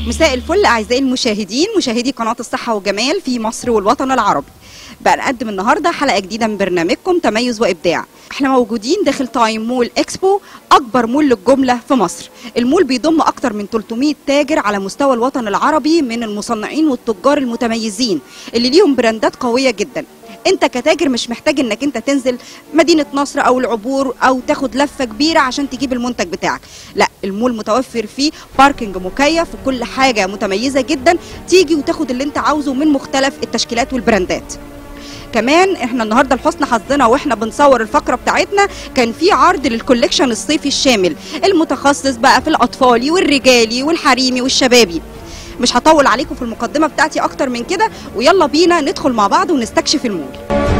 مساء الفل اعزائي المشاهدين مشاهدي قناه الصحه والجمال في مصر والوطن العربي بنقدم النهارده حلقه جديده من برنامجكم تميز وابداع احنا موجودين داخل تايم مول اكسبو اكبر مول للجمله في مصر المول بيضم اكتر من 300 تاجر على مستوى الوطن العربي من المصنعين والتجار المتميزين اللي ليهم براندات قويه جدا انت كتاجر مش محتاج انك انت تنزل مدينه نصر او العبور او تاخد لفه كبيره عشان تجيب المنتج بتاعك لا المول متوفر فيه باركنج مكيف وكل حاجه متميزه جدا تيجي وتاخد اللي انت عاوزه من مختلف التشكيلات والبراندات كمان احنا النهارده لحسن حظنا واحنا بنصور الفقره بتاعتنا كان في عرض للكوليكشن الصيفي الشامل المتخصص بقى في الاطفالي والرجالي والحريمي والشبابي مش هطول عليكم في المقدمه بتاعتي اكتر من كده ويلا بينا ندخل مع بعض ونستكشف المول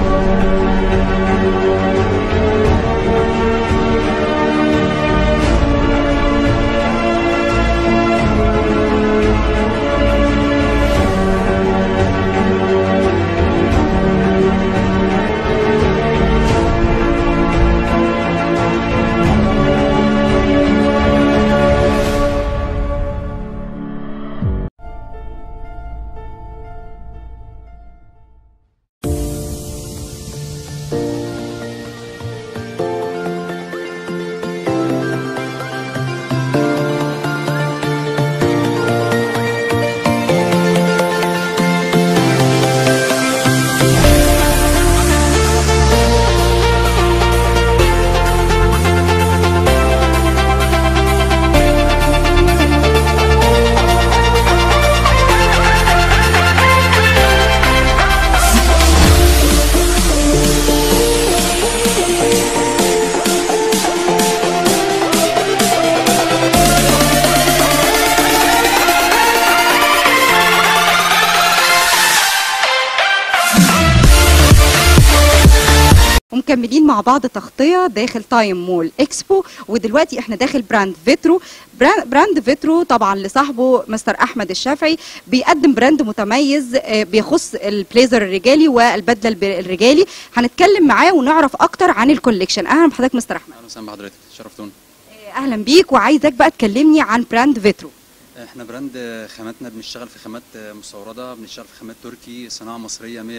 ومكملين مع بعض تغطيه داخل تايم مول اكسبو ودلوقتي احنا داخل براند فيترو براند, براند فيترو طبعا لصاحبه مستر احمد الشافعي بيقدم براند متميز آه، بيخص البليزر الرجالي والبدله الب- الرجالي هنتكلم معاه ونعرف اكتر عن الكوليكشن اهلا بحضرتك مستر احمد اهلا وسهلا بحضرتك شرفتونا آه، اهلا بيك وعايزك بقى تكلمني عن براند فيترو احنا براند خاماتنا بنشتغل في خامات مستورده بنشتغل في خامات تركي صناعه مصريه 100%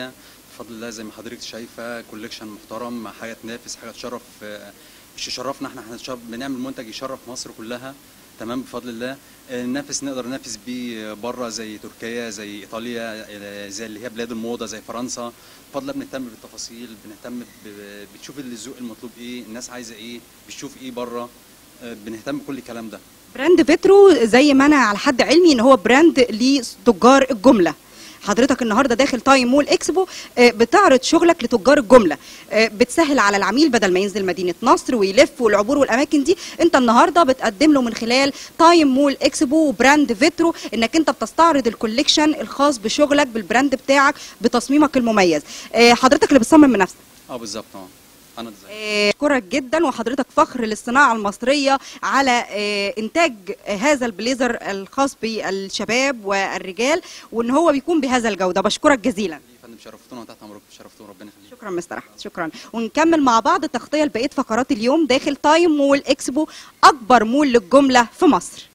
بفضل الله زي ما حضرتك شايفه كوليكشن محترم حاجه تنافس حاجه تشرف آه، مش تشرفنا احنا احنا تشرف- بنعمل منتج يشرف مصر كلها تمام بفضل الله آه، ننافس نقدر ننافس بيه بره زي تركيا زي ايطاليا آه، زي اللي هي بلاد الموضه زي فرنسا بفضل الله بنهتم بالتفاصيل بنهتم ب- بتشوف الذوق المطلوب ايه الناس عايزه ايه بتشوف ايه بره آه، بنهتم بكل الكلام ده براند فيترو زي ما انا على حد علمي ان هو براند لتجار الجمله حضرتك النهارده داخل تايم مول اكسبو آه، بتعرض شغلك لتجار الجمله آه، بتسهل على العميل بدل ما ينزل مدينه نصر ويلف والعبور والاماكن دي انت النهارده بتقدم له من خلال تايم مول اكسبو وبراند فيترو انك انت بتستعرض الكوليكشن الخاص بشغلك بالبراند بتاعك بتصميمك المميز آه، حضرتك اللي بتصمم من نفسك اه بالظبط اه انا ديزاين آه، اشكرك جدا وحضرتك فخر للصناعه المصريه على آه، انتاج هذا البليزر الخاص بالشباب والرجال وان هو بيكون بهذا الجوده بشكرك جزيلا يا فندم شرفتونا وتحت امركم شرفتونا ربنا يخليك شكرا مستر احمد شكرا ونكمل مع بعض تغطيه لبقيه فقرات اليوم داخل تايم مول اكسبو اكبر مول للجمله في مصر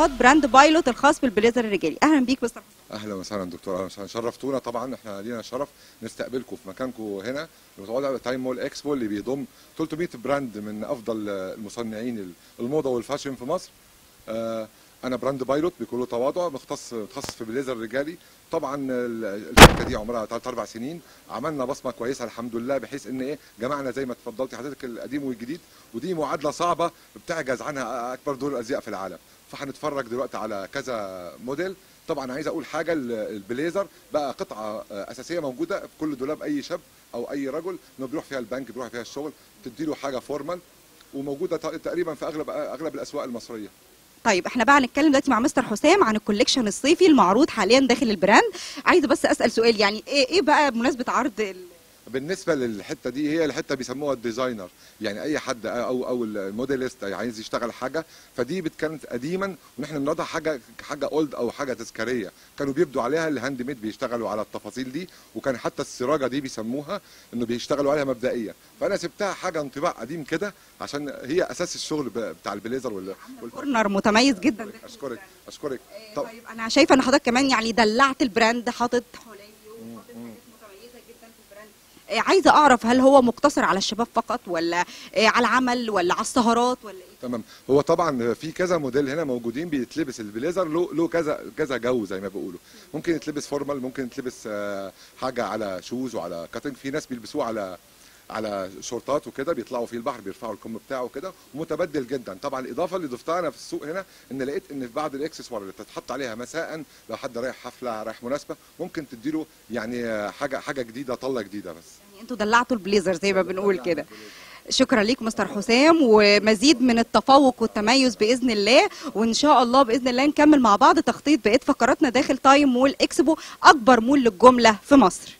صفات براند بايلوت الخاص بالبليزر الرجالي اهلا بيك مستر حسام اهلا وسهلا دكتور اهلا وسهلا شرفتونا طبعا احنا لينا شرف نستقبلكم في مكانكم هنا بتقعدوا على تايم مول اكسبو اللي بيضم 300 براند من افضل المصنعين الموضه والفاشن في مصر آه، انا براند بايلوت بكل تواضع مختص متخصص في بليزر رجالي طبعا ال- الشركه دي عمرها 3 4 سنين عملنا بصمه كويسه الحمد لله بحيث ان ايه جمعنا زي ما اتفضلتي حضرتك القديم والجديد ودي معادله صعبه بتعجز عنها اكبر دول ازياء في العالم فهنتفرج دلوقتي على كذا موديل طبعا عايز اقول حاجه ال- البليزر بقى قطعه آه، اساسيه موجوده في كل دولاب اي شاب او اي رجل انه بيروح فيها البنك بيروح فيها الشغل تديله حاجه فورمال وموجوده ت- تقريبا في اغلب اغلب الاسواق المصريه طيب احنا بقى هنتكلم دلوقتي مع مستر حسام عن الكوليكشن الصيفي المعروض حاليا داخل البراند عايزه بس اسال سؤال يعني ايه ايه بقى بمناسبه عرض ال... بالنسبه للحته دي هي الحته بيسموها الديزاينر يعني اي حد او او الموديلست عايز يشتغل حاجه فدي بت- كانت قديما ونحن بنضع حاجه حاجه اولد او حاجه تذكاريه كانوا بيبدوا عليها الهاند ميد بيشتغلوا على التفاصيل دي وكان حتى السراجه دي بيسموها انه بيشتغلوا عليها مبدئيا فانا سبتها حاجه انطباع قديم كده عشان هي اساس الشغل ب- بتاع البليزر وال وال- كورنر متميز جدا داخل اشكرك البراند. اشكرك آه، طب طيب انا شايفه ان حضرتك كمان يعني دلعت البراند حاطط حلي وحاطط حاجات متميزه جدا في البراند آه، عايزه اعرف هل هو مقتصر على الشباب فقط ولا آه، على العمل ولا على السهرات ولا ايه تمام هو طبعا في كذا موديل هنا موجودين بيتلبس البليزر له له كذا كذا جو زي ما بيقولوا ممكن يتلبس فورمال ممكن يتلبس آه، حاجه على شوز وعلى كاتنج في ناس بيلبسوه على على شورتات وكده بيطلعوا فيه البحر بيرفعوا الكم بتاعه كده ومتبدل جدا طبعا الاضافه اللي ضفتها انا في السوق هنا ان لقيت ان في بعض الاكسسوار اللي تتحط عليها مساء لو حد رايح حفله رايح مناسبه ممكن تديله يعني آه، حاجه حاجه جديده طله جديده بس يعني انتوا دلعتوا البليزر زي ما بنقول كده شكرا ليك مستر حسام ومزيد من التفوق والتميز باذن الله وان شاء الله باذن الله نكمل مع بعض تخطيط بقيه فقراتنا داخل تايم مول اكسبو اكبر مول للجمله في مصر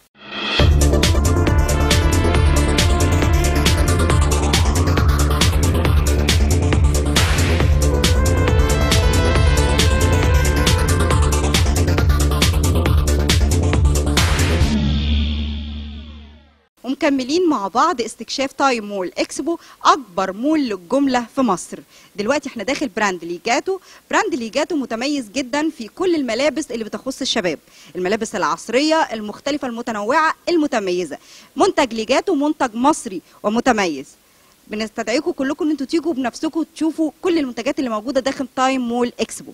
ومكملين مع بعض استكشاف تايم مول اكسبو اكبر مول للجمله في مصر دلوقتي احنا داخل براند ليجاتو براند ليجاتو متميز جدا في كل الملابس اللي بتخص الشباب الملابس العصريه المختلفه المتنوعه المتميزه منتج ليجاتو منتج مصري ومتميز بنستدعيكم كلكم ان انتوا تيجوا بنفسكم تشوفوا كل المنتجات اللي موجوده داخل تايم مول اكسبو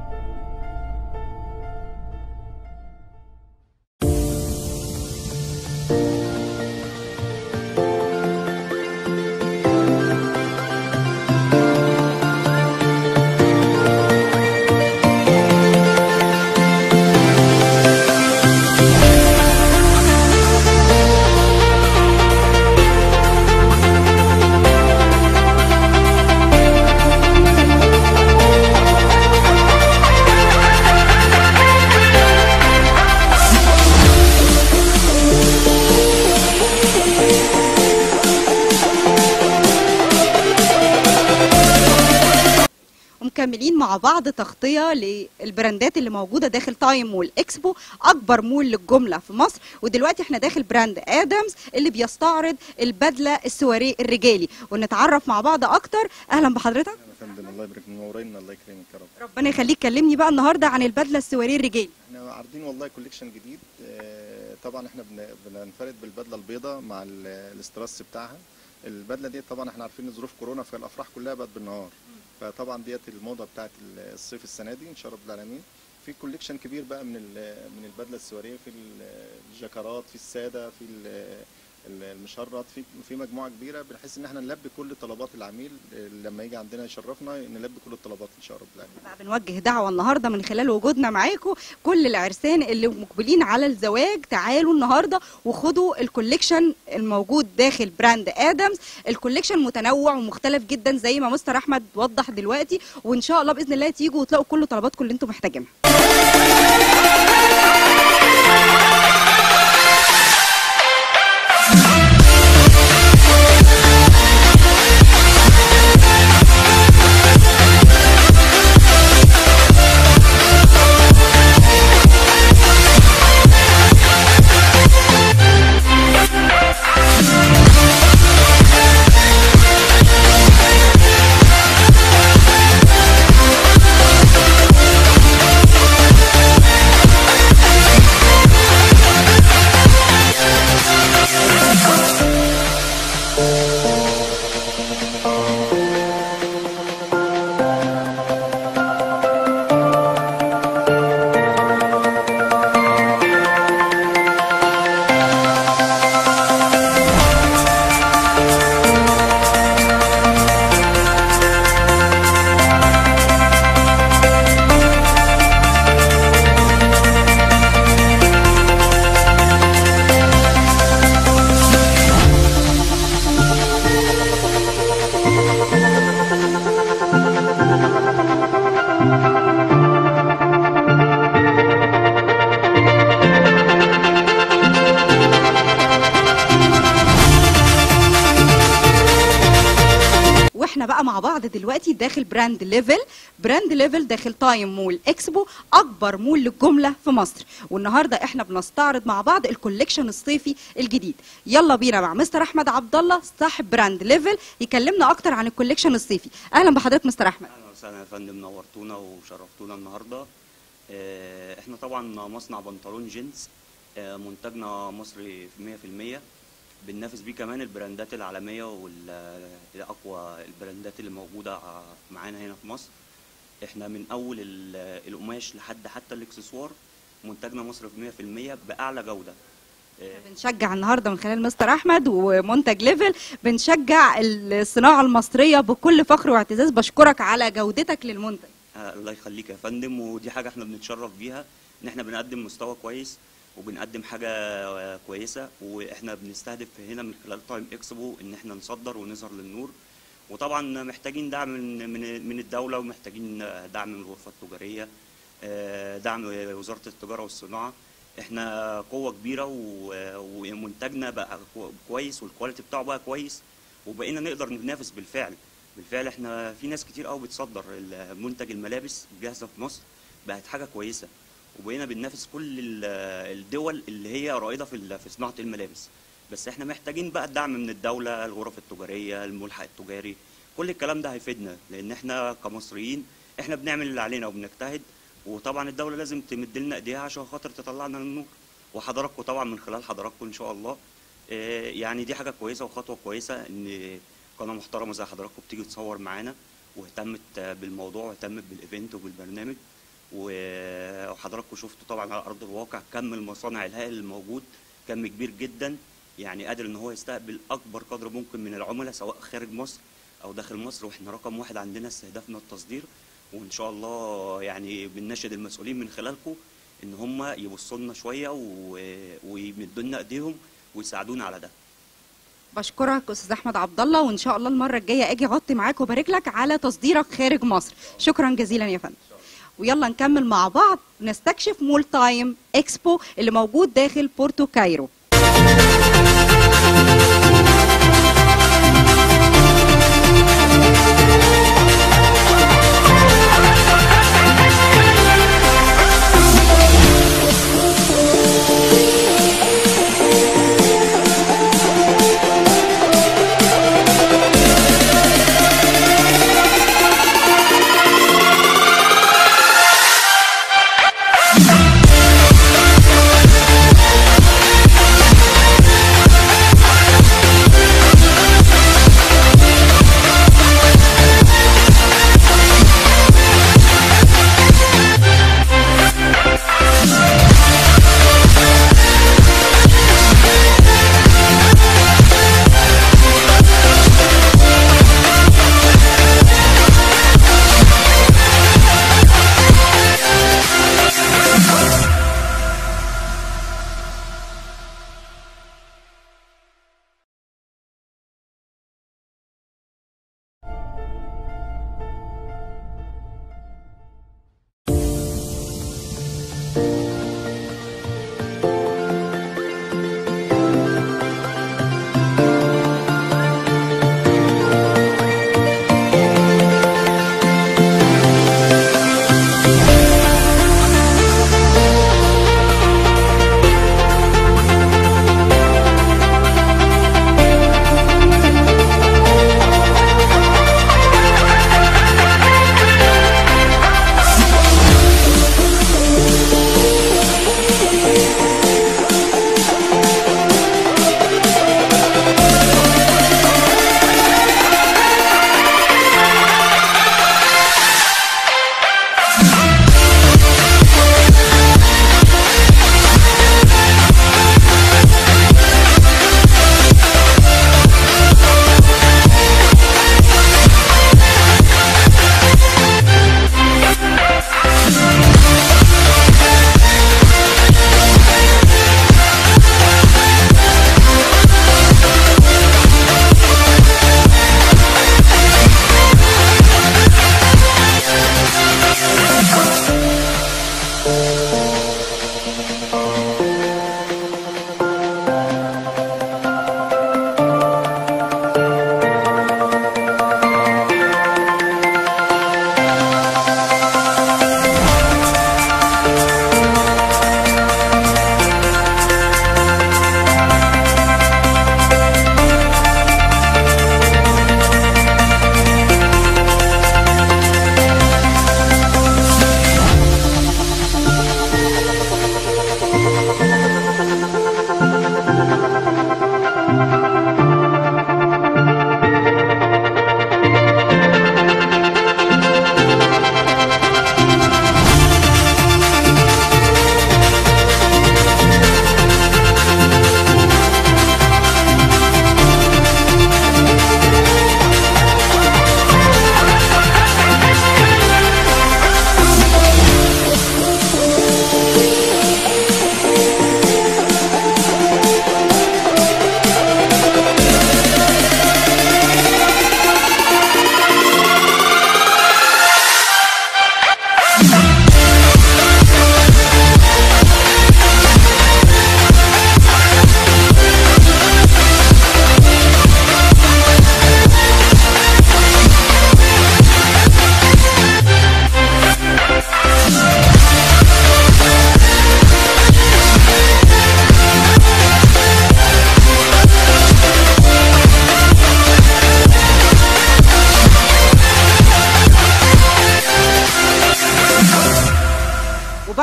ومكملين مع بعض تغطيه للبراندات اللي موجوده داخل تايم مول اكسبو اكبر مول للجمله في مصر ودلوقتي احنا داخل براند ادمز اللي بيستعرض البدله السواري الرجالي ونتعرف مع بعض اكتر اهلا بحضرتك يا فندم الله يبارك منورين الله يكرمك يا رب ربنا يخليك كلمني بقى النهارده عن البدله السواري الرجالي احنا عارضين والله كوليكشن جديد آه، طبعا احنا بن- بننفرد بالبدله البيضاء مع ال- الاستراس بتاعها البدله دي طبعا احنا عارفين ان ظروف كورونا فالافراح كلها بقت بالنهار فطبعا ديت الموضه بتاعت الصيف السنه دي ان شاء رب العالمين في كوليكشن كبير بقى من ال- من البدله السواريه في ال- الجاكارات في الساده في ال- ال- المشرط في في مجموعه كبيره بنحس ان احنا نلبي كل طلبات العميل آه، لما يجي عندنا يشرفنا نلبي كل الطلبات ان شاء رب العالمين بقى بنوجه دعوه النهارده من خلال وجودنا معاكم كل العرسان اللي مقبلين على الزواج تعالوا النهارده وخدوا الكوليكشن الموجود داخل براند ادمز الكوليكشن متنوع ومختلف جدا زي ما مستر احمد وضح دلوقتي وان شاء الله باذن الله تيجوا وتلاقوا كل طلباتكم اللي انتم محتاجينها احنا بقى مع بعض دلوقتي داخل براند ليفل براند ليفل داخل تايم مول اكسبو اكبر مول للجمله في مصر والنهارده احنا بنستعرض مع بعض الكوليكشن الصيفي الجديد يلا بينا مع مستر احمد عبد الله صاحب براند ليفل يكلمنا اكتر عن الكوليكشن الصيفي اهلا بحضرتك مستر احمد اهلا وسهلا يا فندم نورتونا وشرفتونا النهارده آه، احنا طبعا مصنع بنطلون جينز آه، منتجنا مصري في 100% بننافس بيه كمان البراندات العالميه والاقوى البراندات اللي موجوده معانا هنا في مصر احنا من اول ال- القماش لحد حتى الاكسسوار منتجنا مصري في 100% باعلى جوده آه، بنشجع النهارده من خلال مستر احمد ومنتج ليفل بنشجع الصناعه المصريه بكل فخر واعتزاز بشكرك على جودتك للمنتج آه، الله يخليك يا فندم ودي حاجه احنا بنتشرف بيها ان احنا بنقدم مستوى كويس وبنقدم حاجه آه، كويسه واحنا بنستهدف هنا من خلال تايم اكسبو ان احنا نصدر ونظهر للنور وطبعا محتاجين دعم من من من الدوله ومحتاجين آه، دعم من الغرفه التجاريه آه، دعم وزاره التجاره والصناعه احنا قوه كبيره و- ومنتجنا بقى كو- كويس والكواليتي بتاعه بقى كويس وبقينا نقدر ننافس بالفعل بالفعل احنا في ناس كتير قوي بتصدر منتج الملابس الجاهزه في مصر بقت حاجه كويسه وبقينا بننافس كل ال- الدول اللي هي رائده في ال- في صناعه الملابس بس احنا محتاجين بقى الدعم من الدوله الغرف التجاريه الملحق التجاري كل الكلام ده هيفيدنا لان احنا كمصريين احنا بنعمل اللي علينا وبنجتهد وطبعا الدوله لازم تمد لنا ايديها عشان خاطر تطلعنا للنور وحضراتكم طبعا من خلال حضراتكم ان شاء الله آه، يعني دي حاجه كويسه وخطوه كويسه ان قناه محترمه زي حضراتكم بتيجي تصور معانا واهتمت آه، بالموضوع واهتمت بالايفنت وبالبرنامج و- وحضراتكم شفتوا طبعا على ارض الواقع كم المصانع الهائل الموجود كم كبير جدا يعني قادر ان هو يستقبل اكبر قدر ممكن من العملاء سواء خارج مصر او داخل مصر واحنا رقم واحد عندنا استهدافنا التصدير وان شاء الله يعني بنناشد المسؤولين من خلالكم ان هم يبصوا لنا شويه و- ويمدوا لنا ايديهم ويساعدونا على ده بشكرك استاذ احمد عبد الله وان شاء الله المره الجايه اجي اغطي معاك وبارك لك على تصديرك خارج مصر شكرا جزيلا يا فندم ويلا نكمل مع بعض نستكشف مول تايم اكسبو اللي موجود داخل بورتو كايرو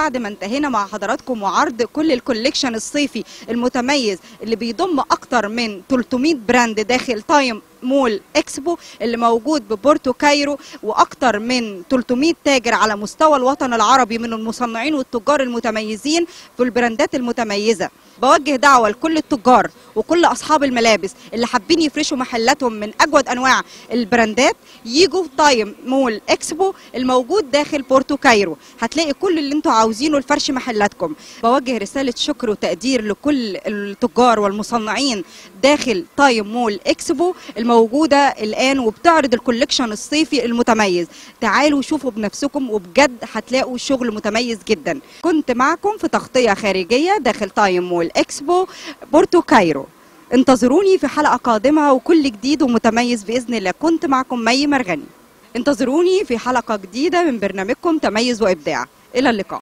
وبعد ما انتهينا مع حضراتكم وعرض كل الكوليكشن الصيفي المتميز اللي بيضم اكتر من 300 براند داخل تايم مول اكسبو اللي موجود ببورتو كايرو واكتر من 300 تاجر على مستوى الوطن العربي من المصنعين والتجار المتميزين في البراندات المتميزه بوجه دعوه لكل التجار وكل اصحاب الملابس اللي حابين يفرشوا محلاتهم من اجود انواع البراندات يجوا تايم مول اكسبو الموجود داخل بورتو كايرو هتلاقي كل اللي انتوا عاوزينه لفرش محلاتكم بوجه رساله شكر وتقدير لكل التجار والمصنعين داخل تايم مول اكسبو الموجوده الان وبتعرض الكوليكشن الصيفي المتميز تعالوا شوفوا بنفسكم وبجد هتلاقوا شغل متميز جدا كنت معكم في تغطيه خارجيه داخل تايم مول اكسبو بورتو كايرو انتظروني في حلقه قادمه وكل جديد ومتميز باذن الله كنت معكم مي مرغني انتظروني في حلقه جديده من برنامجكم تميز وابداع الى اللقاء